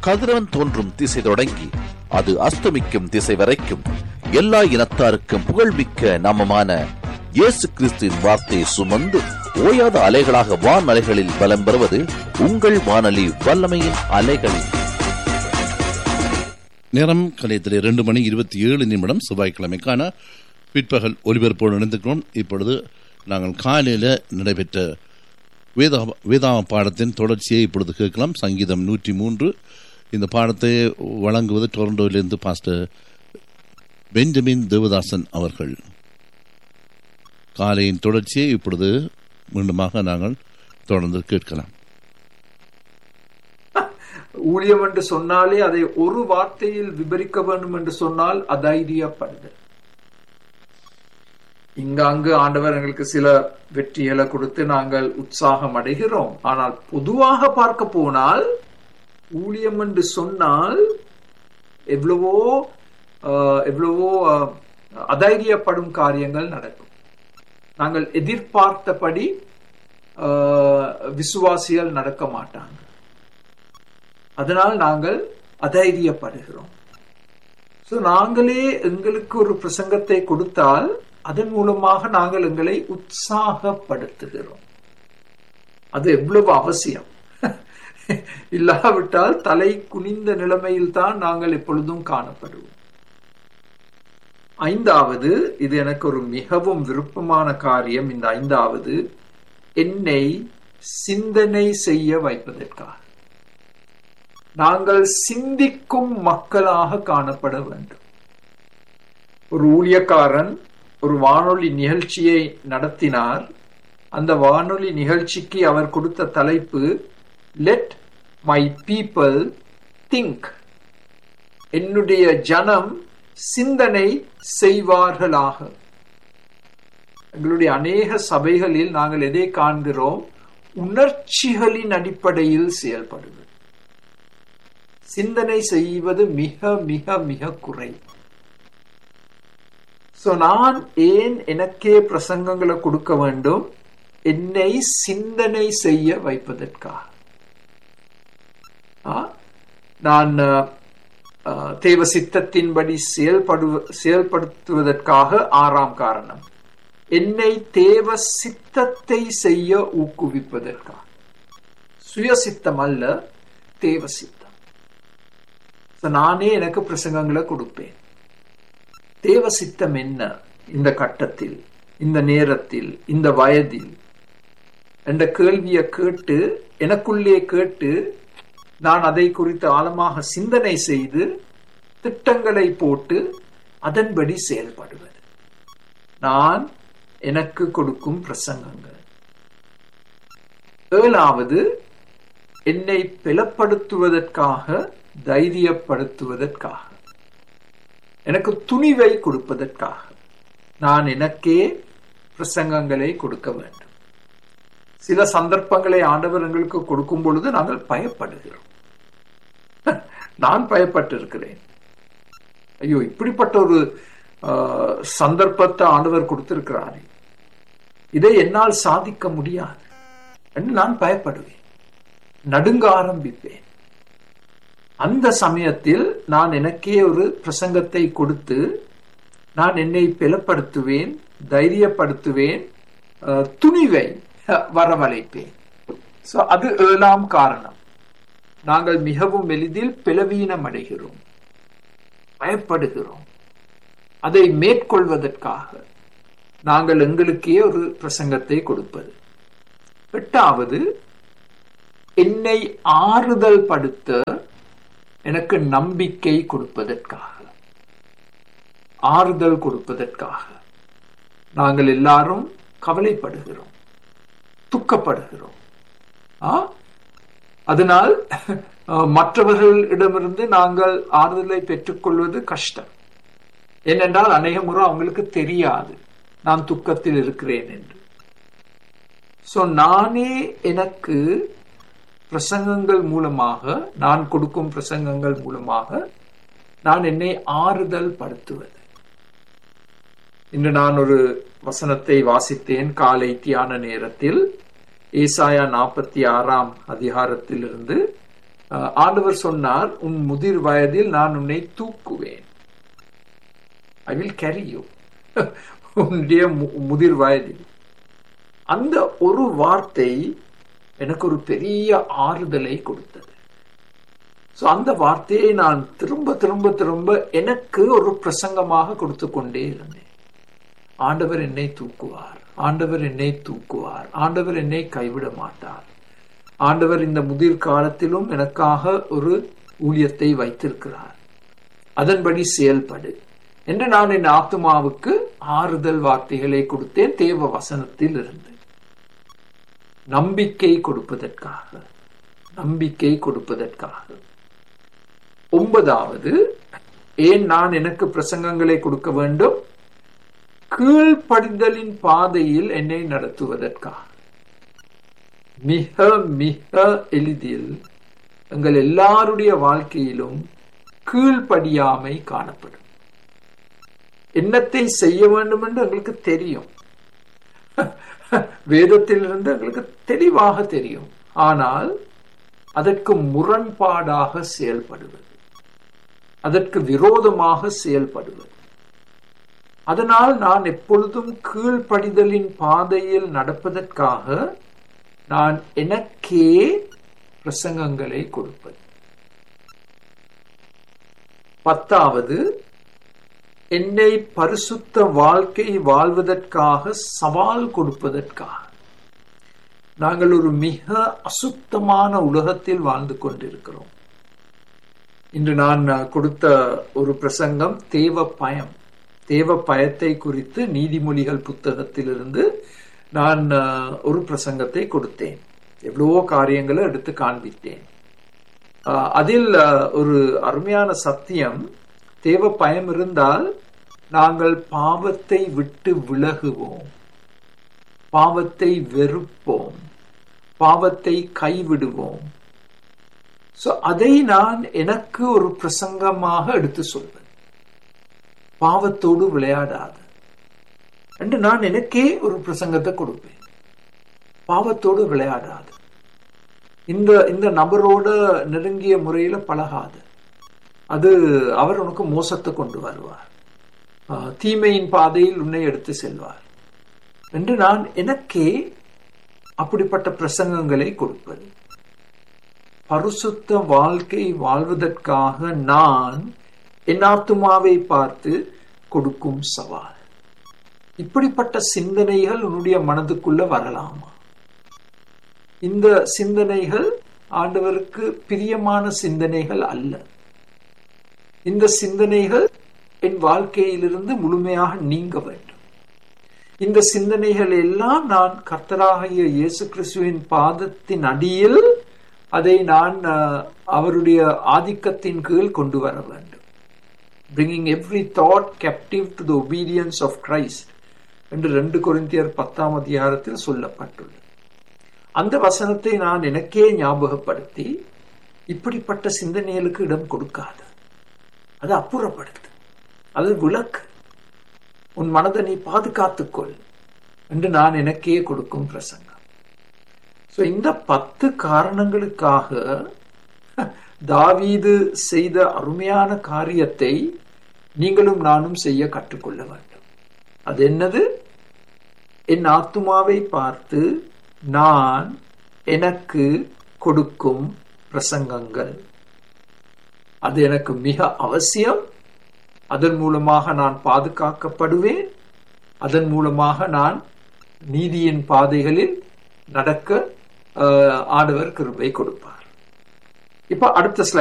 கதிரவன் தோன்றும் திசை தொடங்கி அது அஸ்தமிக்கும் திசை வரைக்கும் எல்லா இனத்தாருக்கும் புகழ்மிக்க நாமமான இயேசு கிறிஸ்துவின் வார்த்தையை சுமந்து ஓயாத அலைகளாக வான் அலைகளில் பலம் பெறுவது உங்கள் வானொலி வல்லமையின் அலைகளில் நேரம் கலையத்தில் இரண்டு மணி இருபத்தி ஏழு நிமிடம் செவ்வாய்க்கிழமைக்கான பிற்பகல் ஒலிபரப்போடு இணைந்திருக்கிறோம் இப்பொழுது நாங்கள் காலையில் நடைபெற்ற வேதா வேதாம பாடத்தின் தொடர்ச்சியை இப்பொழுது கேட்கலாம் சங்கீதம் நூற்றி மூன்று இந்த பாடத்தை வழங்குவது டொரண்டோவிலிருந்து பாஸ்டர் பெஞ்சமின் தேவதாசன் அவர்கள் காலையின் தொடர்ச்சியை இப்பொழுது மீண்டுமாக நாங்கள் தொடர்ந்து கேட்கலாம் ஊழியம் என்று சொன்னாலே அதை ஒரு வார்த்தையில் விவரிக்க வேண்டும் என்று சொன்னால் அதைரியப்படுதல் இங்க அங்கு ஆண்டவர் எங்களுக்கு சில வெற்றிகளை கொடுத்து நாங்கள் உற்சாகம் அடைகிறோம் ஆனால் பொதுவாக பார்க்க போனால் ஊழியம் என்று சொன்னால் எவ்வளவோ ஆஹ், எவ்வளவோ ஆஹ், அதைரியப்படும் காரியங்கள் நடக்கும் நாங்கள் எதிர்பார்த்தபடி ஆஹ், விசுவாசிகள் நடக்க மாட்டாங்க அதனால் நாங்கள் அதைரியப்படுகிறோம் ஸோ நாங்களே எங்களுக்கு ஒரு பிரசங்கத்தை கொடுத்தால் அதன் மூலமாக நாங்கள் எங்களை உற்சாகப்படுத்துகிறோம் அது எவ்வளவு அவசியம் இல்லாவிட்டால் தலை குனிந்த நிலைமையில் தான் நாங்கள் எப்பொழுதும் காணப்படுவோம் ஐந்தாவது இது எனக்கு ஒரு மிகவும் விருப்பமான காரியம் இந்த ஐந்தாவது என்னை சிந்தனை செய்ய வைப்பதற்காக நாங்கள் சிந்திக்கும் மக்களாக காணப்பட வேண்டும் ஒரு ஊழியக்காரன் ஒரு வானொலி நிகழ்ச்சியை நடத்தினார் அந்த வானொலி நிகழ்ச்சிக்கு அவர் கொடுத்த தலைப்பு லெட் மை பீப்பிள் திங்க் என்னுடைய ஜனம் சிந்தனை செய்வார்களாக எங்களுடைய அநேக சபைகளில் நாங்கள் எதை காண்கிறோம் உணர்ச்சிகளின் அடிப்படையில் செயல்படுவது சிந்தனை செய்வது மிக மிக மிக குறை சோ நான் ஏன் எனக்கே பிரசங்கங்களை கொடுக்க வேண்டும் என்னை சிந்தனை செய்ய வைப்பதற்காக ஆ? நான் அஹ், அஹ், தேவ சித்தத்தின்படி செயல்படு செயல்படுத்துவதற்காக ஆறாம் காரணம் என்னை தேவ சித்தத்தை செய்ய ஊக்குவிப்பதற்காக சுயசித்தம் அல்ல தேவ சித்தம் So, நானே எனக்கு பிரசங்கங்களை கொடுப்பேன் தேவ சித்தம் என்ன இந்த கட்டத்தில் இந்த நேரத்தில் இந்த வயதில் என்ற கேள்வியை கேட்டு எனக்குள்ளே கேட்டு நான் அதை குறித்து ஆழமாக சிந்தனை செய்து திட்டங்களை போட்டு அதன்படி செயல்படுவது நான் எனக்கு கொடுக்கும் பிரசங்கங்கள் ஏழாவது என்னை பலப்படுத்துவதற்காக தைரியப்படுத்துவதற்காக எனக்கு துணிவை கொடுப்பதற்காக நான் எனக்கே பிரசங்கங்களை கொடுக்க வேண்டும் சில சந்தர்ப்பங்களை ஆண்டவர் எங்களுக்கு கொடுக்கும் பொழுது நாங்கள் பயப்படுகிறோம் நான் பயப்பட்டிருக்கிறேன் ஐயோ இப்படிப்பட்ட ஒரு ஆஹ், சந்தர்ப்பத்தை ஆண்டவர் கொடுத்திருக்கிறாரே இதை என்னால் சாதிக்க முடியாது என்று நான் பயப்படுவேன் நடுங்க ஆரம்பிப்பேன் அந்த சமயத்தில் நான் எனக்கே ஒரு பிரசங்கத்தை கொடுத்து நான் என்னை பலப்படுத்துவேன் தைரியப்படுத்துவேன் அஹ், துணிவை அஹ், வரவழைப்பேன் So, அது ஏழாம் காரணம் நாங்கள் மிகவும் எளிதில் பிளவீனம் அடைகிறோம் பயப்படுகிறோம் அதை மேற்கொள்வதற்காக நாங்கள் எங்களுக்கே ஒரு பிரசங்கத்தை கொடுப்பது எட்டாவது என்னை ஆறுதல் படுத்த எனக்கு நம்பிக்கை கொடுப்பதற்காக ஆறுதல் கொடுப்பதற்காக நாங்கள் எல்லாரும் கவலைப்படுகிறோம் துக்கப்படுகிறோம் ஆ? அதனால் அஹ், மற்றவர்களிடமிருந்து நாங்கள் ஆறுதலை பெற்றுக்கொள்வது கஷ்டம் ஏனென்றால் அநேக முறை அவங்களுக்கு தெரியாது நான் துக்கத்தில் இருக்கிறேன் என்று சோ நானே எனக்கு பிரசங்கங்கள் மூலமாக நான் கொடுக்கும் பிரசங்கங்கள் மூலமாக நான் என்னை ஆறுதல் படுத்துவது இன்று நான் ஒரு வசனத்தை வாசித்தேன் காலை தியான நேரத்தில் ஏசாயா நாற்பத்தி ஆறாம் அதிகாரத்திலிருந்து அஹ், ஆண்டவர் சொன்னார் உன் முதிர் வயதில் நான் உன்னை தூக்குவேன் ஐ வில் கேரி யூ உன்னுடைய மு- முதிர் வயதில் அந்த ஒரு வார்த்தை எனக்கு ஒரு பெரிய ஆறுதலை கொடுத்தது சோ அந்த வார்த்தையை நான் திரும்ப திரும்ப திரும்ப எனக்கு ஒரு பிரசங்கமாக கொடுத்து கொண்டே இருந்தேன் ஆண்டவர் என்னை தூக்குவார் ஆண்டவர் என்னை தூக்குவார் ஆண்டவர் என்னை கைவிட மாட்டார் ஆண்டவர் இந்த முதிர் காலத்திலும் எனக்காக ஒரு ஊழியத்தை வைத்திருக்கிறார் அதன்படி செயல்படு என்று நான் என் ஆத்துமாவுக்கு ஆறுதல் வார்த்தைகளை கொடுத்தேன் தேவ வசனத்தில் இருந்து நம்பிக்கை கொடுப்பதற்காக நம்பிக்கை கொடுப்பதற்காக ஒன்பதாவது ஏன் நான் எனக்கு பிரசங்கங்களை கொடுக்க வேண்டும் கீழ்ப்படிதலின் பாதையில் என்னை நடத்துவதற்காக மிக மிக எளிதில் எங்கள் எல்லாருடைய வாழ்க்கையிலும் கீழ்ப்படியாமை காணப்படும் என்னத்தை செய்ய வேண்டும் என்று எங்களுக்கு தெரியும் வேதத்திலிருந்து எங்களுக்கு தெளிவாக தெரியும் ஆனால் அதற்கு முரண்பாடாக செயல்படுவது அதற்கு விரோதமாக செயல்படுவது அதனால் நான் எப்பொழுதும் கீழ்ப்படிதலின் பாதையில் நடப்பதற்காக நான் எனக்கே பிரசங்கங்களை கொடுப்பது பத்தாவது என்னை பரிசுத்த வாழ்க்கை வாழ்வதற்காக சவால் கொடுப்பதற்காக நாங்கள் ஒரு மிக அசுத்தமான உலகத்தில் வாழ்ந்து கொண்டிருக்கிறோம் இன்று நான் அஹ், கொடுத்த ஒரு பிரசங்கம் தேவ பயம் தேவ பயத்தை குறித்து நீதிமொழிகள் புத்தகத்திலிருந்து நான் அஹ், ஒரு பிரசங்கத்தை கொடுத்தேன் எவ்வளவோ காரியங்களை எடுத்து காண்பித்தேன் அஹ், அதில் அஹ், ஒரு அருமையான சத்தியம் தேவ பயம் இருந்தால் நாங்கள் பாவத்தை விட்டு விலகுவோம் பாவத்தை வெறுப்போம் பாவத்தை கைவிடுவோம் சோ அதை நான் எனக்கு ஒரு பிரசங்கமாக எடுத்து சொல்வேன் பாவத்தோடு விளையாடாது என்று நான் எனக்கே ஒரு பிரசங்கத்தை கொடுப்பேன் பாவத்தோடு விளையாடாது இந்த இந்த நபரோட நெருங்கிய முறையில பழகாது அது அவர் உனக்கு மோசத்தை கொண்டு வருவார் ஆஹ், தீமையின் பாதையில் உன்னை எடுத்து செல்வார் என்று நான் எனக்கே அப்படிப்பட்ட பிரசங்கங்களை கொடுப்பது பரிசுத்த வாழ்க்கை வாழ்வதற்காக நான் என் ஆத்துமாவை பார்த்து கொடுக்கும் சவால் இப்படிப்பட்ட சிந்தனைகள் உன்னுடைய மனதுக்குள்ள வரலாமா இந்த சிந்தனைகள் ஆண்டவருக்கு பிரியமான சிந்தனைகள் அல்ல இந்த சிந்தனைகள் என் வாழ்க்கையிலிருந்து முழுமையாக நீங்க வேண்டும் இந்த சிந்தனைகள் எல்லாம் நான் கர்த்தராகிய இயேசு கிறிஸ்துவின் பாதத்தின் அடியில் அதை நான் அஹ், அவருடைய ஆதிக்கத்தின் கீழ் கொண்டு வர வேண்டும் bringing every thought captive to the obedience of Christ என்று ரெண்டு கொரிந்தியர் பத்தாம் அதிகாரத்தில் சொல்லப்பட்டுள்ளது அந்த வசனத்தை நான் எனக்கே ஞாபகப்படுத்தி இப்படிப்பட்ட சிந்தனைகளுக்கு இடம் கொடுக்காது அது அப்புறப்படுத்து அது விளக்கு உன் மனதை நீ பாதுகாத்துக்கொள் என்று நான் எனக்கே கொடுக்கும் பிரசங்கம் சோ இந்த பத்து காரணங்களுக்காக தாவீது செய்த அருமையான காரியத்தை நீங்களும் நானும் செய்ய கற்றுக்கொள்ள வேண்டும் அது என்னது என் ஆத்துமாவை பார்த்து நான் எனக்கு கொடுக்கும் பிரசங்கங்கள் அது எனக்கு மிக அவசியம் அதன் மூலமாக நான் பாதுகாக்கப்படுவேன் அதன் மூலமாக நான் நீதியின் பாதைகளில் நடக்க ஆஹ், ஆண்டவர் கிருபை கொடுப்பார் இப்ப அடுத்த ஸ்லைட்